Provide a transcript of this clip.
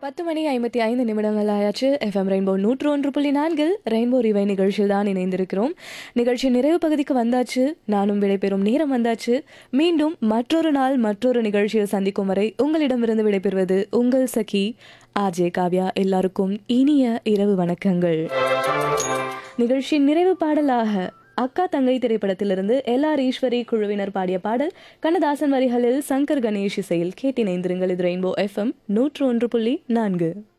பத்து மணி ஐம்பத்தி ஐந்து நிமிடங்கள் ஆயாச்சு எஃப்எம் ரெயின்போ நூற்று ஒன்று புள்ளி நான்கில் ரெயின்போ ரிவை நிகழ்ச்சியில் தான் இணைந்திருக்கிறோம் நிகழ்ச்சி நிறைவு பகுதிக்கு வந்தாச்சு நானும் விடைபெறும் நேரம் வந்தாச்சு மீண்டும் மற்றொரு நாள் மற்றொரு நிகழ்ச்சியில் சந்திக்கும் வரை உங்களிடமிருந்து விடைபெறுவது உங்கள் சகி ஆர்ஜே காவ்யா எல்லாருக்கும் இனிய இரவு வணக்கங்கள் நிகழ்ச்சியின் நிறைவு பாடலாக அக்கா தங்கை திரைப்படத்திலிருந்து எல் ஆர் ஈஸ்வரி குழுவினர் பாடிய பாடல் கண்ணதாசன் வரிகளில் சங்கர் கணேஷ் இசையில் கேட்டிணைந்திருங்கள் இது ரெயின்போ எஃப்எம் நூற்று ஒன்று புள்ளி நான்கு